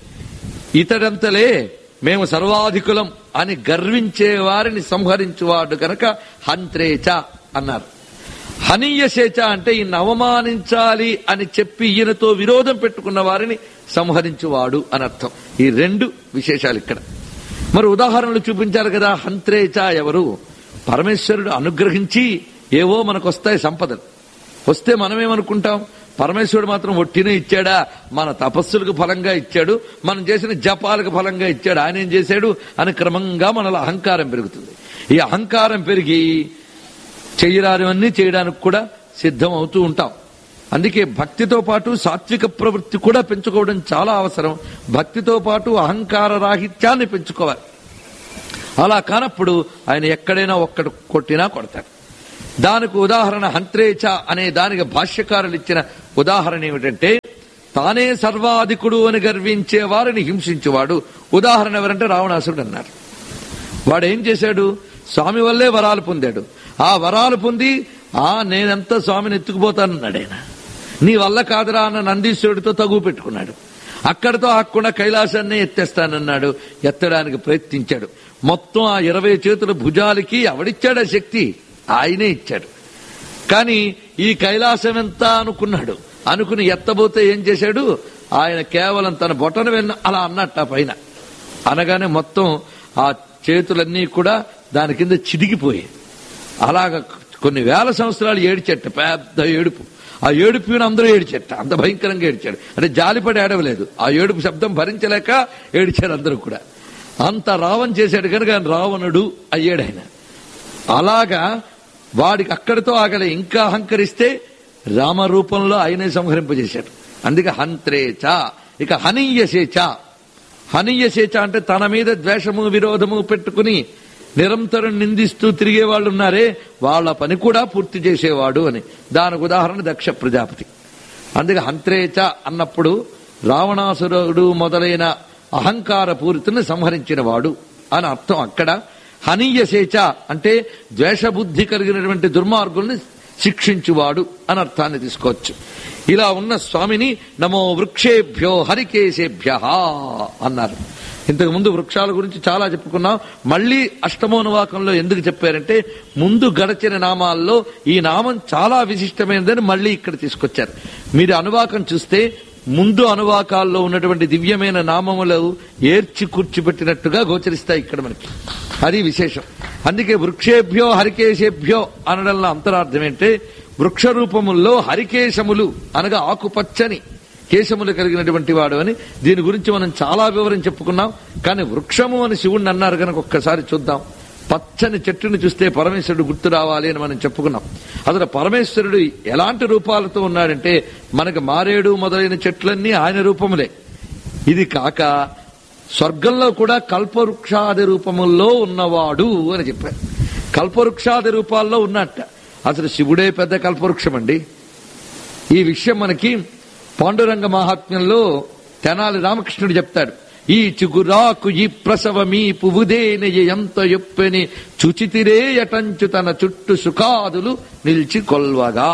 ఇతడంతలే మేము సర్వాధికులం అని గర్వించే వారిని సంహరించువాడు గనక హంత్రేచ అన్నారు హనీయసేచ అంటే ఈయన అవమానించాలి అని చెప్పి ఈయనతో విరోధం పెట్టుకున్న వారిని సంహరించువాడు అని అర్థం ఈ రెండు విశేషాలు ఇక్కడ మరి ఉదాహరణలు చూపించారు కదా హంత్రేచ ఎవరు పరమేశ్వరుడు అనుగ్రహించి ఏవో మనకు వస్తాయి సంపదలు వస్తే మనమేమనుకుంటాం పరమేశ్వరుడు మాత్రం ఒట్టినే ఇచ్చాడా మన తపస్సులకు ఫలంగా ఇచ్చాడు మనం చేసిన జపాలకు ఫలంగా ఇచ్చాడు ఆయన ఏం చేశాడు అని క్రమంగా మనలో అహంకారం పెరుగుతుంది ఈ అహంకారం పెరిగి చెయ్యరానివన్నీ చేయడానికి కూడా సిద్ధం అవుతూ ఉంటాం అందుకే భక్తితో పాటు సాత్విక ప్రవృత్తి కూడా పెంచుకోవడం చాలా అవసరం భక్తితో పాటు అహంకార రాహిత్యాన్ని పెంచుకోవాలి అలా కానప్పుడు ఆయన ఎక్కడైనా ఒక్కడు కొట్టినా కొడతాడు దానికి ఉదాహరణ హంత్రేచ అనే దానికి భాష్యకారులు ఇచ్చిన ఉదాహరణ ఏమిటంటే తానే సర్వాధికుడు అని గర్వించే వారిని హింసించేవాడు ఉదాహరణ ఎవరంటే రావణాసుడు అన్నారు వాడు ఏం చేశాడు స్వామి వల్లే వరాలు పొందాడు ఆ వరాలు పొంది ఆ నేనెంత స్వామిని ఎత్తుకుపోతానన్నాడు ఆయన నీ వల్ల కాదురా అన్న నందీశ్వరుడితో తగువ పెట్టుకున్నాడు అక్కడితో ఆకుండా కైలాసాన్ని ఎత్తేస్తానన్నాడు ఎత్తడానికి ప్రయత్నించాడు మొత్తం ఆ ఇరవై చేతుల భుజాలకి ఎవడిచ్చాడు ఆ శక్తి ఆయనే ఇచ్చాడు కానీ ఈ కైలాసం ఎంత అనుకున్నాడు అనుకుని ఎత్తబోతే ఏం చేశాడు ఆయన కేవలం తన బొటన వెన్న అలా అన్నట్టు ఆ పైన అనగానే మొత్తం ఆ చేతులన్నీ కూడా దాని కింద చిదిగిపోయాయి అలాగ కొన్ని వేల సంవత్సరాలు ఏడిచెట్ట పెద్ద ఏడుపు ఆ ఏడుపుని అందరూ ఏడిచెట్ట అంత భయంకరంగా ఏడిచాడు అంటే జాలిపడి ఏడవలేదు ఆ ఏడుపు శబ్దం భరించలేక ఏడిచారు అందరూ కూడా అంత రావణ్ చేశాడు కనుక ఆయన రావణుడు అయ్యాడు ఆయన అలాగా వాడికి అక్కడితో ఆగలే ఇంకా అహంకరిస్తే రామ రూపంలో ఆయనే సంహరింపజేశాడు అందుకే హంత్రేచ ఇక హనీయసేచ హనీయసేచ అంటే తన మీద ద్వేషము విరోధము పెట్టుకుని నిరంతరం నిందిస్తూ తిరిగే వాళ్ళు ఉన్నారే వాళ్ళ పని కూడా పూర్తి చేసేవాడు అని దానికి ఉదాహరణ దక్ష ప్రజాపతి అందుకే హంత్రేచ అన్నప్పుడు రావణాసురుడు మొదలైన అహంకార పూరితను సంహరించిన వాడు అని అర్థం అక్కడ హనీయసేచ అంటే ద్వేషబుద్ధి కలిగినటువంటి దుర్మార్గుల్ని శిక్షించువాడు అని అర్థాన్ని తీసుకోవచ్చు ఇలా ఉన్న స్వామిని నమో వృక్షేభ్యో హరికేశేభ్య అన్నారు ఇంతకు ముందు వృక్షాల గురించి చాలా చెప్పుకున్నాం మళ్ళీ అష్టమోనువాకంలో ఎందుకు చెప్పారంటే ముందు గడచిన నామాల్లో ఈ నామం చాలా విశిష్టమైనదని మళ్ళీ ఇక్కడ తీసుకొచ్చారు మీరు అనువాకం చూస్తే ముందు అనువాకాల్లో ఉన్నటువంటి దివ్యమైన నామములు ఏర్చి కూర్చిపెట్టినట్టుగా గోచరిస్తాయి ఇక్కడ మనకి అది విశేషం అందుకే వృక్షేభ్యో హరికేశేభ్యో అనడంలో అంతరార్థం ఏంటంటే వృక్ష రూపముల్లో హరికేశములు అనగా ఆకుపచ్చని కేశములు కలిగినటువంటి వాడు అని దీని గురించి మనం చాలా వివరం చెప్పుకున్నాం కానీ వృక్షము అని శివుణ్ణి అన్నారు కనుక ఒక్కసారి చూద్దాం పచ్చని చెట్టుని చూస్తే పరమేశ్వరుడు గుర్తు రావాలి అని మనం చెప్పుకున్నాం అసలు పరమేశ్వరుడు ఎలాంటి రూపాలతో ఉన్నాడంటే మనకు మారేడు మొదలైన చెట్లన్నీ ఆయన రూపములే ఇది కాక స్వర్గంలో కూడా కల్పవృక్షాది రూపముల్లో ఉన్నవాడు అని చెప్పారు కల్పవృక్షాది రూపాల్లో ఉన్నట్ట అసలు శివుడే పెద్ద కల్పవృక్షం అండి ఈ విషయం మనకి పాండురంగ మహాత్మ్యంలో తెనాలి రామకృష్ణుడు చెప్తాడు ఈ చిగురాకు ఈ ప్రసవమీ పువ్వుదేన ఎంత ఎప్పని చుచితిరే యటంచు తన చుట్టు సుఖాదులు నిలిచి కొల్వగా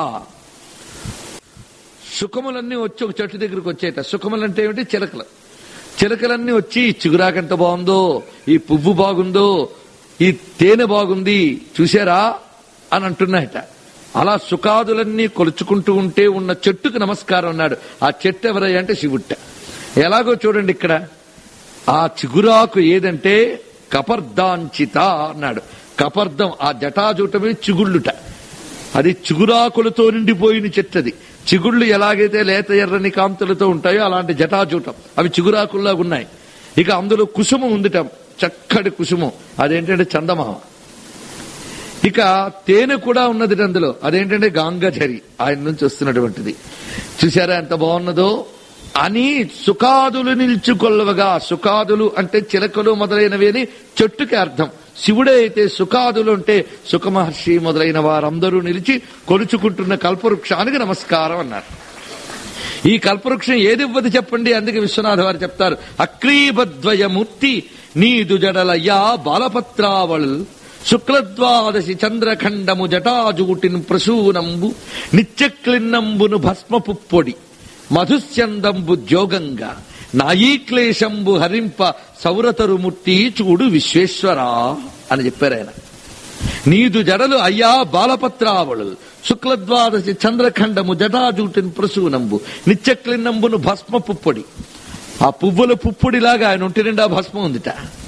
సుఖములన్నీ వచ్చి ఒక చెట్టు దగ్గరికి వచ్చేట సుఖములంటే ఏమిటి చిలకలు చిలకలన్నీ వచ్చి ఈ చిగురాకు ఎంత బాగుందో ఈ పువ్వు బాగుందో ఈ తేనె బాగుంది చూసారా అని అంటున్నాయట అలా సుఖాదులన్నీ కొలుచుకుంటూ ఉంటే ఉన్న చెట్టుకు నమస్కారం అన్నాడు ఆ చెట్టు ఎవరయ్యా అంటే శివుట్ట ఎలాగో చూడండి ఇక్కడ ఆ చిగురాకు ఏదంటే కపర్దాంచిత అన్నాడు కపర్దం ఆ జటాజూటమే చిగుళ్ళుట అది చిగురాకులతో నిండిపోయిన చెట్టు అది చిగుళ్ళు ఎలాగైతే లేత ఎర్రని కాంతులతో ఉంటాయో అలాంటి జటాజూటం అవి చిగురాకుల్లాగా ఉన్నాయి ఇక అందులో కుసుమం ఉందిట చక్కటి కుసుమం అదేంటంటే చందమామ ఇక తేనె కూడా ఉన్నది అందులో అదేంటంటే గాంగజరి ఆయన నుంచి వస్తున్నటువంటిది చూసారా ఎంత బాగున్నదో అని సుఖాదులు నిల్చుకొల్లవగా సుఖాదులు అంటే చిలకలు మొదలైనవి అని చెట్టుకి అర్థం శివుడే అయితే సుఖాదులు అంటే సుఖమహర్షి మొదలైన వారందరూ నిలిచి కొలుచుకుంటున్న కల్పవృక్షానికి నమస్కారం అన్నారు ఈ కల్పవృక్షం ఏది ఇవ్వదు చెప్పండి అందుకే విశ్వనాథ వారు చెప్తారు అక్రీబద్వయమూర్తి నీదు జడలయ్యా బాలపత్రావళ్ శుక్లద్వాదశి చంద్రఖండము జటాజూటిన్ ప్రసూనంబు నిత్యక్లిన్నంబును భస్మపుప్పొడి మధుస్యందంబు జోగంగా నాయీక్లేశంబు హరింప సౌరతరుముట్టి చూడు విశ్వేశ్వరా అని చెప్పారు ఆయన నీదు జడలు అయ్యా బాలపత్రావళు శుక్లద్వాదశి చంద్రఖండము జటాజూటిన్ ప్రసూనంబు నిత్యక్లిన్నంబును భస్మ పుప్పొడి ఆ పువ్వుల పుప్పొడిలాగా ఆయన ఒంటి నిండా భస్మం ఉందిట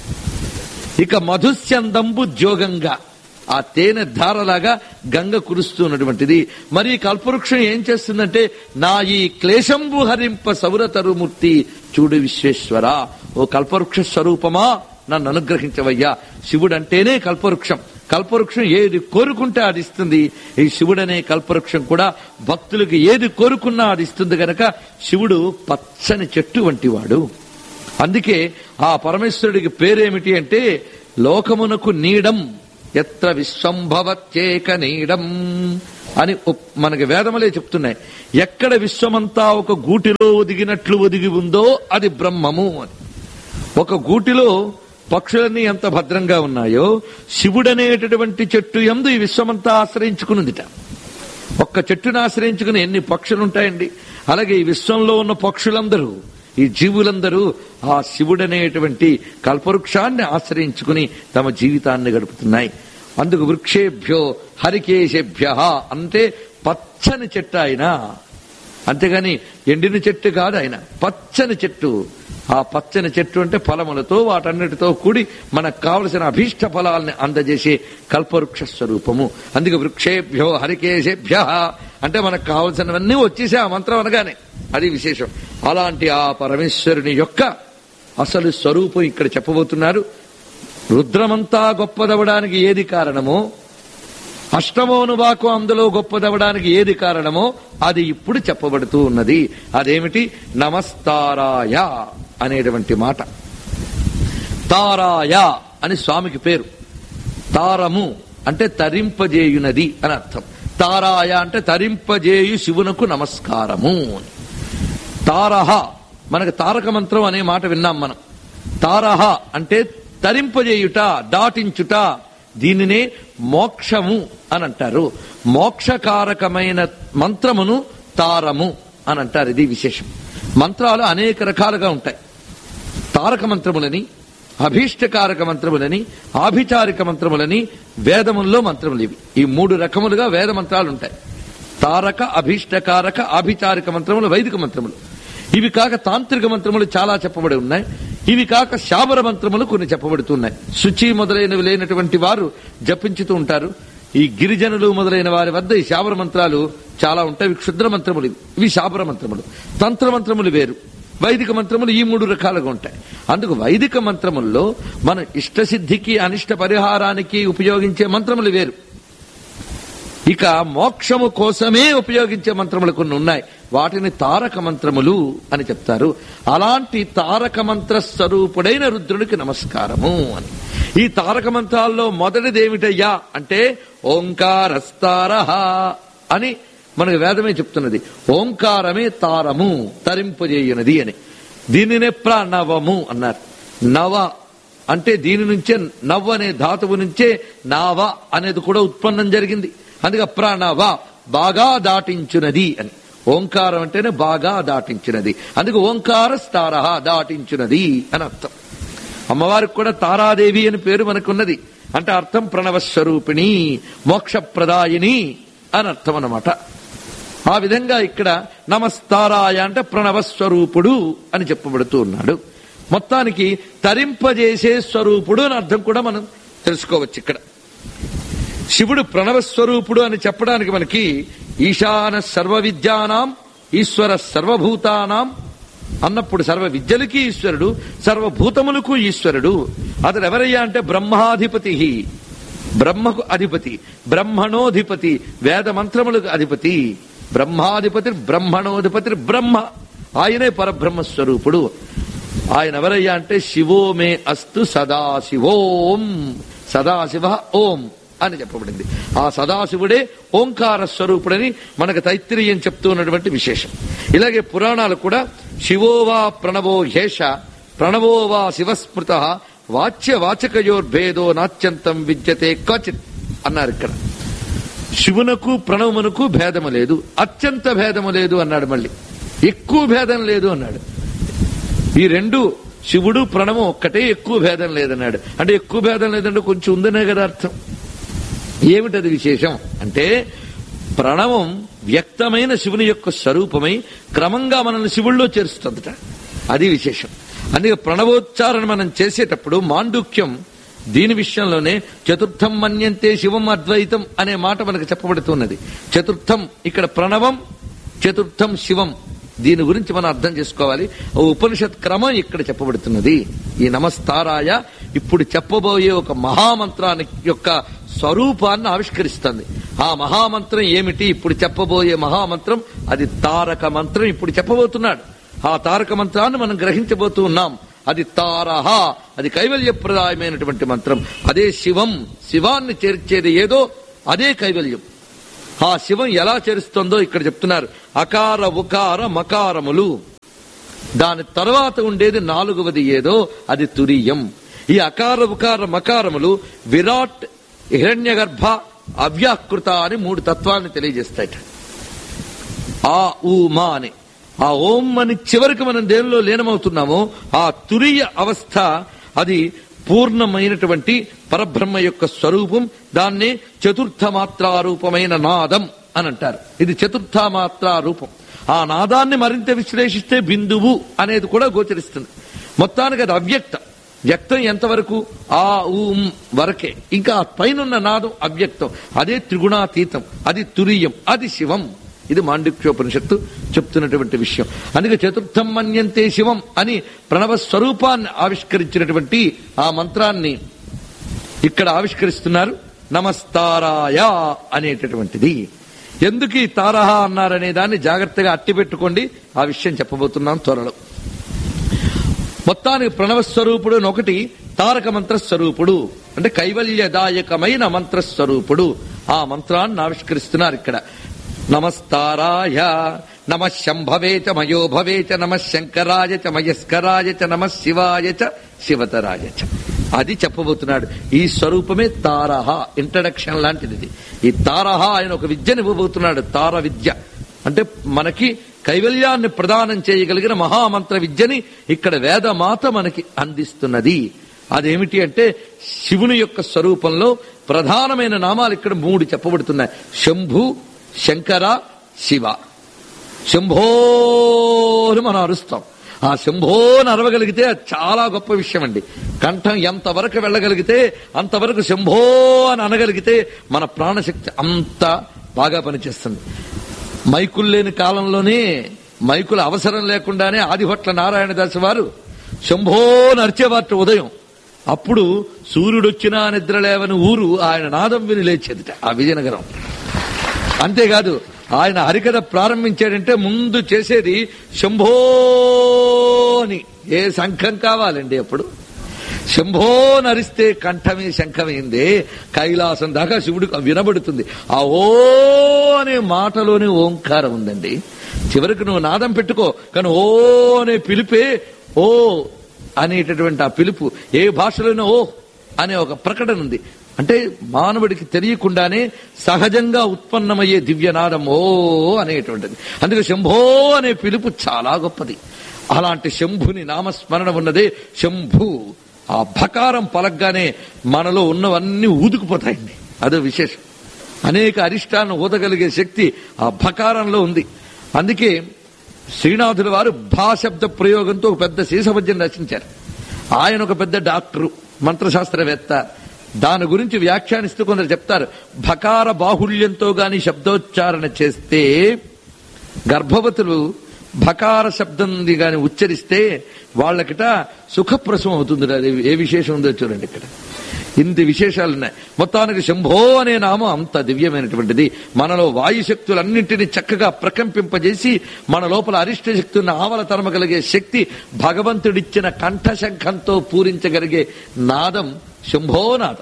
ఇక మధుస్యందంబు జోగంగా ఆ తేనె ధారలాగా గంగ కురుస్తున్నటువంటిది మరి ఈ కల్పవృక్షం ఏం చేస్తుందంటే నా ఈ క్లేశంబు హరింప సౌరతరుమూర్తి చూడు విశ్వేశ్వర ఓ కల్పవృక్ష స్వరూపమా నన్ను అనుగ్రహించవయ్యా శివుడు అంటేనే కల్పవృక్షం కల్పవృక్షం ఏది కోరుకుంటే అది ఇస్తుంది ఈ శివుడనే కల్పవృక్షం కూడా భక్తులకు ఏది కోరుకున్నా అది ఇస్తుంది గనక శివుడు పచ్చని చెట్టు వంటివాడు అందుకే ఆ పరమేశ్వరుడికి పేరేమిటి అంటే లోకమునకు నీడం ఎత్ర విశ్వంభవత్యేక నీడం అని ఉప్- మనకి వేదములే చెప్తున్నాయి ఎక్కడ విశ్వమంతా ఒక గూటిలో ఒదిగినట్లు ఒదిగి ఉందో అది బ్రహ్మము అని ఒక గూటిలో పక్షులన్నీ ఎంత భద్రంగా ఉన్నాయో శివుడనేటటువంటి చెట్టు ఎందు ఈ విశ్వమంతా ఆశ్రయించుకునుందిట ఒక్క చెట్టును ఆశ్రయించుకుని ఎన్ని పక్షులు ఉంటాయండి అలాగే ఈ విశ్వంలో ఉన్న పక్షులందరూ ఈ జీవులందరూ ఆ శివుడనేటువంటి కల్పవృక్షాన్ని ఆశ్రయించుకుని తమ జీవితాన్ని గడుపుతున్నాయి అందుకు వృక్షేభ్యో హరికేశేభ్య అంటే పచ్చని చెట్టు ఆయన అంతేగాని ఎండిన చెట్టు కాదు ఆయన పచ్చని చెట్టు ఆ పచ్చని చెట్టు అంటే ఫలములతో వాటన్నిటితో కూడి మనకు కావలసిన అభీష్ట ఫలాల్ని అందజేసే కల్పవృక్ష స్వరూపము అందుకే వృక్షేభ్యో హరికేశేభ్య అంటే మనకు కావలసినవన్నీ వచ్చేసే ఆ మంత్రం అనగానే అది విశేషం అలాంటి ఆ పరమేశ్వరుని యొక్క అసలు స్వరూపం ఇక్కడ చెప్పబోతున్నారు రుద్రమంతా గొప్పదవడానికి ఏది కారణమో అష్టమోనువాకు అందులో గొప్పదవడానికి ఏది కారణమో అది ఇప్పుడు చెప్పబడుతూ ఉన్నది అదేమిటి నమస్తారాయ అనేటువంటి మాట తారాయ అని స్వామికి పేరు తారము అంటే తరింపజేయునది అని అర్థం తారాయ అంటే తరింపజేయు శివునకు నమస్కారము అని తారహ మనకు తారక మంత్రం అనే మాట విన్నాం మనం తారహ అంటే తరింపజేయుట దాటించుట దీనినే మోక్షము అని అంటారు మోక్షకారకమైన మంత్రమును తారము అని అంటారు ఇది విశేషం మంత్రాలు అనేక రకాలుగా ఉంటాయి తారక మంత్రములని అభీష్టకారక మంత్రములని ఆభిచారిక మంత్రములని వేదముల్లో మంత్రములు ఇవి ఈ మూడు రకములుగా వేద మంత్రాలు ఉంటాయి తారక అభీష్టకారక ఆభిచారిక మంత్రములు వైదిక మంత్రములు ఇవి కాక తాంత్రిక మంత్రములు చాలా చెప్పబడి ఉన్నాయి ఇవి కాక శాబర మంత్రములు కొన్ని చెప్పబడుతున్నాయి శుచి మొదలైనవి లేనటువంటి వారు జపించుతూ ఉంటారు ఈ గిరిజనులు మొదలైన వారి వద్ద ఈ శాబర మంత్రాలు చాలా ఉంటాయి ఇవి క్షుద్ర మంత్రములు ఇవి. ఇవి శాబర మంత్రములు తంత్ర మంత్రములు వేరు వైదిక మంత్రములు ఈ మూడు రకాలుగా ఉంటాయి అందుకు వైదిక మంత్రముల్లో మన ఇష్టసిద్ధికి అనిష్ట పరిహారానికి ఉపయోగించే మంత్రములు వేరు ఇక మోక్షము కోసమే ఉపయోగించే మంత్రములు కొన్ని ఉన్నాయి వాటిని తారక మంత్రములు అని చెప్తారు అలాంటి తారక మంత్ర స్వరూపుడైన రుద్రుడికి నమస్కారము అని ఈ తారక మంత్రాల్లో మొదటిది ఏమిటయ్యా అంటే ఓంకారస్తార అని మనకు వేదమే చెప్తున్నది ఓంకారమే తారము తరింపజేయునది అని దీనినే ప్రణవము అన్నారు నవ అంటే దీని నుంచే నవ్వ అనే ధాతువు నుంచే నావ అనేది కూడా ఉత్పన్నం జరిగింది అందుకే ప్రణవ బాగా దాటించునది అని ఓంకారం అంటేనే బాగా దాటించినది అందుకే ఓంకార స్తార దాటించునది అని అర్థం అమ్మవారికి కూడా తారాదేవి అని పేరు మనకున్నది అంటే అర్థం ప్రణవ స్వరూపిణి మోక్షప్రదాయిని అని అర్థం అన్నమాట ఆ విధంగా ఇక్కడ నమస్తారాయ అంటే ప్రణవ స్వరూపుడు అని చెప్పబడుతూ ఉన్నాడు మొత్తానికి తరింపజేసే స్వరూపుడు అని అర్థం కూడా మనం తెలుసుకోవచ్చు ఇక్కడ శివుడు ప్రణవ స్వరూపుడు అని చెప్పడానికి మనకి ఈశాన సర్వ విద్యానాం ఈశ్వర సర్వభూతానాం అన్నప్పుడు సర్వ విద్యలకి ఈశ్వరుడు సర్వభూతములకు ఈశ్వరుడు అతడు ఎవరయ్యా అంటే బ్రహ్మాధిపతి బ్రహ్మకు అధిపతి బ్రహ్మణోధిపతి వేద మంత్రములకు అధిపతి బ్రహ్మాధిపతి బ్రహ్మణోధిపతి బ్రహ్మ ఆయనే పరబ్రహ్మ స్వరూపుడు ఆయన ఎవరయ్యా అంటే శివో మే అస్తు సదాశివోం సదాశివ ఓం అని చెప్పబడింది ఆ సదాశివుడే ఓంకార స్వరూపుడని మనకు తైత్తిరీయం చెప్తూ ఉన్నటువంటి విశేషం ఇలాగే పురాణాలు కూడా శివోవా ప్రణవో హేష ప్రణవోవా శివస్మృత వాచ్య వాచకయోర్భేదో నాత్యంతం విద్యతే క్వచిత్ అన్నారు ఇక్కడ శివునకు ప్రణవమునకు భేదము లేదు అత్యంత భేదము లేదు అన్నాడు మళ్ళీ ఎక్కువ భేదం లేదు అన్నాడు ఈ రెండు శివుడు ప్రణవం ఒక్కటే ఎక్కువ భేదం లేదన్నాడు అంటే ఎక్కువ భేదం లేదంటే కొంచెం ఉందనే కదా అర్థం ఏమిటది విశేషం అంటే ప్రణవం వ్యక్తమైన శివుని యొక్క స్వరూపమై క్రమంగా మనల్ని శివుల్లో చేరుస్తుందట అది విశేషం అందుకే ప్రణవోచ్చారణ మనం చేసేటప్పుడు మాండుక్యం దీని విషయంలోనే చతుర్థం మన్యంతే శివం అద్వైతం అనే మాట మనకు చెప్పబడుతున్నది చతుర్థం ఇక్కడ ప్రణవం చతుర్థం శివం దీని గురించి మనం అర్థం చేసుకోవాలి ఓ ఉపనిషత్ క్రమం ఇక్కడ చెప్పబడుతున్నది ఈ నమస్తారాయ ఇప్పుడు చెప్పబోయే ఒక మహామంత్రాన్ని యొక్క స్వరూపాన్ని ఆవిష్కరిస్తుంది ఆ మహామంత్రం ఏమిటి ఇప్పుడు చెప్పబోయే మహామంత్రం అది తారక మంత్రం ఇప్పుడు చెప్పబోతున్నాడు ఆ తారక మంత్రాన్ని మనం గ్రహించబోతూ ఉన్నాం అది తారహ అది కైవల్యప్రదాయమైనటువంటి మంత్రం అదే శివం శివాన్ని చేర్చేది ఏదో అదే కైవల్యం ఆ శివం ఎలా చేరుస్తుందో ఇక్కడ చెప్తున్నారు అకార ఉకార మకారములు దాని తర్వాత ఉండేది నాలుగవది ఏదో అది తురియం ఈ అకార ఉకార మకారములు విరాట్ హిరణ్యగర్భ అవ్యాకృత అని మూడు తత్వాన్ని తెలియజేస్తాయట ఆ ఊ మా అని ఆ ఓం అని చివరికి మనం దేనిలో లీనమవుతున్నామో ఆ తురియ అవస్థ అది పూర్ణమైనటువంటి పరబ్రహ్మ యొక్క స్వరూపం దాన్ని చతుర్థ మాత్రారూపమైన నాదం అని అంటారు ఇది చతుర్థ మాత్రా రూపం ఆ నాదాన్ని మరింత విశ్లేషిస్తే బిందువు అనేది కూడా గోచరిస్తుంది మొత్తానికి అది అవ్యక్తం వ్యక్తం ఎంతవరకు ఆ ఊం వరకే ఇంకా ఆ పైనున్న నాదం అవ్యక్తం అదే త్రిగుణాతీతం అది తురియం అది శివం ఇది మాండిక్యోపనిషత్తు చెప్తున్నటువంటి విషయం అందుకే చతుర్థం మన్యంతే శివం అని ప్రణవ స్వరూపాన్ని ఆవిష్కరించినటువంటి ఆ మంత్రాన్ని ఇక్కడ ఆవిష్కరిస్తున్నారు నమస్తారాయ అనేటటువంటిది ఎందుకు ఈ తారహ అన్నారనే దాన్ని జాగ్రత్తగా అట్టి పెట్టుకోండి ఆ విషయం చెప్పబోతున్నాం త్వరలో మొత్తానికి ప్రణవ స్వరూపుడు అని ఒకటి తారక మంత్ర స్వరూపుడు అంటే కైవల్యదాయకమైన మంత్ర స్వరూపుడు ఆ మంత్రాన్ని ఆవిష్కరిస్తున్నారు ఇక్కడ నమస్తారాయ నమ శంభవే చ మయో భవే చ నమ శంకరాయ చ మయస్కరాయ చ నమ శివాయ చ శివతరాయ చ అది చెప్పబోతున్నాడు ఈ స్వరూపమే తారహ ఇంట్రడక్షన్ లాంటిది ఇది. ఈ తారహ ఆయన ఒక విద్యను ఇవ్వబోతున్నాడు తార విద్య అంటే మనకి కైవల్యాన్ని ప్రదానం చేయగలిగిన మహామంత్ర విద్యని ఇక్కడ వేదమాత మనకి అందిస్తున్నది అదేమిటి అంటే శివుని యొక్క స్వరూపంలో ప్రధానమైన నామాలు ఇక్కడ మూడు చెప్పబడుతున్నాయి శంభు శంకర శివ శంభోని మనం అరుస్తాం ఆ శంభోని అరవగలిగితే అది చాలా గొప్ప విషయం అండి కంఠం ఎంతవరకు వెళ్ళగలిగితే అంతవరకు శంభో అని అనగలిగితే మన ప్రాణశక్తి అంత బాగా పనిచేస్తుంది మైకులు లేని కాలంలోనే మైకుల అవసరం లేకుండానే ఆదిభట్ల నారాయణదాసు వారు శంభో నరిచేవారు ఉదయం అప్పుడు సూర్యుడొచ్చినా నిద్ర లేవని ఊరు ఆయన నాదం విని లేచేదిట ఆ విజయనగరం అంతేకాదు ఆయన హరికథ ప్రారంభించాడంటే ముందు చేసేది శంభో అని ఏ శంఖం కావాలండి అప్పుడు శంభో నరిస్తే కంఠమే శంఖమైంది కైలాసం దాకా శివుడికి వినబడుతుంది ఆ ఓ అనే మాటలోనే ఓంకారం ఉందండి చివరికి నువ్వు నాదం పెట్టుకో కానీ ఓ అనే పిలిపే ఓ అనేటటువంటి ఆ పిలుపు ఏ భాషలోనో ఓ అనే ఒక ప్రకటన ఉంది అంటే మానవుడికి తెలియకుండానే సహజంగా ఉత్పన్నమయ్యే దివ్యనాదం ఓ అనేటువంటిది అందుకే శంభో అనే పిలుపు చాలా గొప్పది అలాంటి శంభుని నామస్మరణ ఉన్నదే శంభు ఆ భకారం పలగ్గానే మనలో ఉన్నవన్నీ ఊదుకుపోతాయండి అదో విశేషం అనేక అరిష్టాలను ఊదగలిగే శక్తి ఆ భకారంలో ఉంది అందుకే శ్రీనాథుల వారు భాశబ్ద ప్రయోగంతో ఒక పెద్ద శీసభజ్యం రచించారు ఆయన ఒక పెద్ద డాక్టరు మంత్రశాస్త్రవేత్త దాని గురించి వ్యాఖ్యానిస్తూ కొందరు చెప్తారు భకార బాహుళ్యంతో గాని శబ్దోచ్చారణ చేస్తే గర్భవతులు భకార శబ్దం గాని ఉచ్చరిస్తే వాళ్ళకిట సుఖప్రసవం అవుతుంది అది ఏ విశేషం ఉందో చూడండి ఇక్కడ ఇన్ని విశేషాలు ఉన్నాయి మొత్తానికి శంభో అనే నామం అంత దివ్యమైనటువంటిది మనలో వాయుశక్తులన్నింటినీ చక్కగా ప్రకంపింపజేసి మన లోపల అరిష్ట శక్తులను ఆవల తరమగలిగే శక్తి భగవంతుడిచ్చిన కంఠశంఖంతో పూరించగలిగే నాదం శంభోనాదం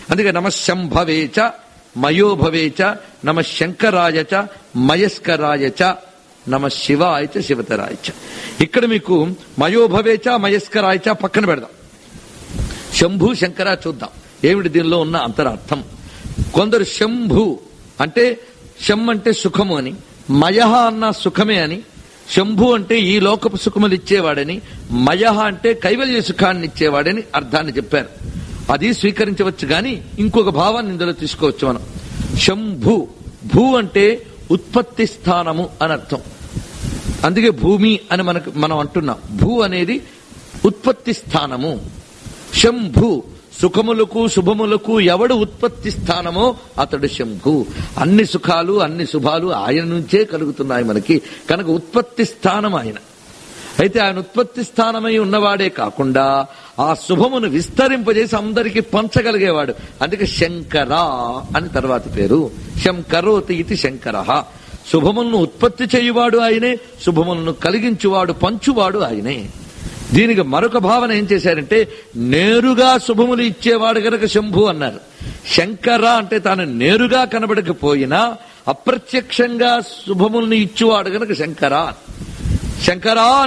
అందుకే నమ శంభవేచ మయోభవేచ నమ శంకరాయచ మయస్కరాయచ నమ శివాయచ శివతరాయచ ఇక్కడ మీకు మయోభవేచ మయస్కరాయచ పక్కన పెడదాం శంభు శంకర చూద్దాం ఏమిటి దీనిలో ఉన్న అంతరార్థం కొందరు శంభు అంటే శం అంటే సుఖము అని మయహ అన్న సుఖమే అని శంభు అంటే ఈ లోకపు సుఖములు ఇచ్చేవాడని మయహ అంటే కైవల్య సుఖాన్ని ఇచ్చేవాడని అర్థాన్ని చెప్పారు అది స్వీకరించవచ్చు గాని ఇంకొక భావాన్ని ఇందులో తీసుకోవచ్చు మనం శంభు భూ అంటే ఉత్పత్తి స్థానము అని అర్థం అందుకే భూమి అని మనకు మనం అంటున్నాం భూ అనేది ఉత్పత్తి స్థానము శంభు సుఖములకు శుభములకు ఎవడు ఉత్పత్తి స్థానమో అతడు శంభు అన్ని సుఖాలు అన్ని శుభాలు ఆయన నుంచే కలుగుతున్నాయి మనకి కనుక ఉత్పత్తి స్థానం ఆయన అయితే ఆయన ఉత్పత్తి స్థానమై ఉన్నవాడే కాకుండా ఆ శుభమును విస్తరింపజేసి అందరికీ పంచగలిగేవాడు అందుకే శంకర అని తర్వాత పేరు శంకరోతి ఇది శంకర శుభములను ఉత్పత్తి చేయువాడు ఆయనే శుభములను కలిగించువాడు పంచువాడు ఆయనే దీనికి మరొక భావన ఏం చేశారంటే నేరుగా శుభములు ఇచ్చేవాడు గనక శంభు అన్నారు శంకర అంటే తాను నేరుగా కనబడకపోయినా అప్రత్యక్షంగా శుభములను ఇచ్చేవాడు గనక శంకర శంకరా